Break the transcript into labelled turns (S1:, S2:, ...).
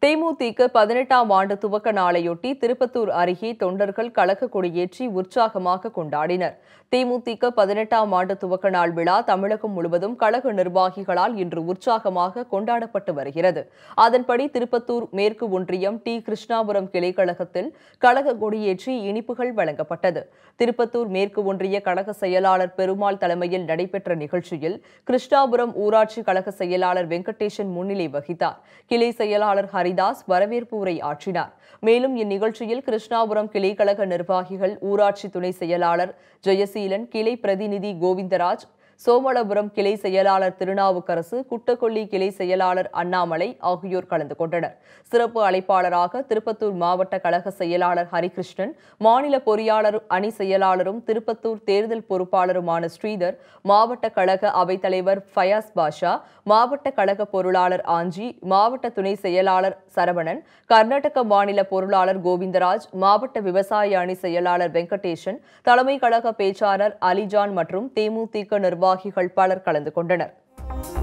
S1: தேமுதிக பதினெட்டாம் ஆண்டு துவக்க நாளையொட்டி திருப்பத்தூர் அருகே தொண்டர்கள் கழக கொடியேற்றி உற்சாகமாக கொண்டாடினர் தேமுதிக பதினெட்டாம் ஆண்டு துவக்க நாள் விழா தமிழகம் முழுவதும் கழக நிர்வாகிகளால் இன்று உற்சாகமாக கொண்டாடப்பட்டு வருகிறது அதன்படி திருப்பத்தூர் மேற்கு ஒன்றியம் டி கிருஷ்ணாபுரம் கிளை கழகத்தில் கழக கொடியேற்றி இனிப்புகள் வழங்கப்பட்டது திருப்பத்தூர் மேற்கு ஒன்றிய கழக செயலாளர் பெருமாள் தலைமையில் நடைபெற்ற நிகழ்ச்சியில் கிருஷ்ணாபுரம் ஊராட்சி கழக செயலாளர் வெங்கடேசன் முன்னிலை வகித்தார் கிளை செயலாளர் ஹரிதாஸ் வரவேற்பு உரை ஆற்றினார் மேலும் இந்நிகழ்ச்சியில் கிருஷ்ணாபுரம் கிளை கழக நிர்வாகிகள் ஊராட்சி துணை செயலாளர் ஜெயசீலன் கிளை பிரதிநிதி கோவிந்தராஜ் சோமளபுரம் கிளை செயலாளர் திருநாவுக்கரசு குட்டக்கொல்லி கிளை செயலாளர் அண்ணாமலை ஆகியோர் கலந்து கொண்டனர் சிறப்பு அழைப்பாளராக திருப்பத்தூர் மாவட்ட கழக செயலாளர் ஹரிகிருஷ்ணன் மாநில பொறியாளர் அணி செயலாளரும் திருப்பத்தூர் தேர்தல் பொறுப்பாளருமான ஸ்ரீதர் மாவட்ட கழக அவைத்தலைவர் ஃபயாஸ் பாஷா மாவட்ட கழக பொருளாளர் ஆஞ்சி மாவட்ட துணை செயலாளர் சரவணன் கர்நாடக மாநில பொருளாளர் கோவிந்தராஜ் மாவட்ட விவசாய அணி செயலாளர் வெங்கடேசன் தலைமை கழக பேச்சாளர் அலிஜான் மற்றும் தேமுதிக நிர்வாகிகள் பலர் கலந்து கொண்டனர்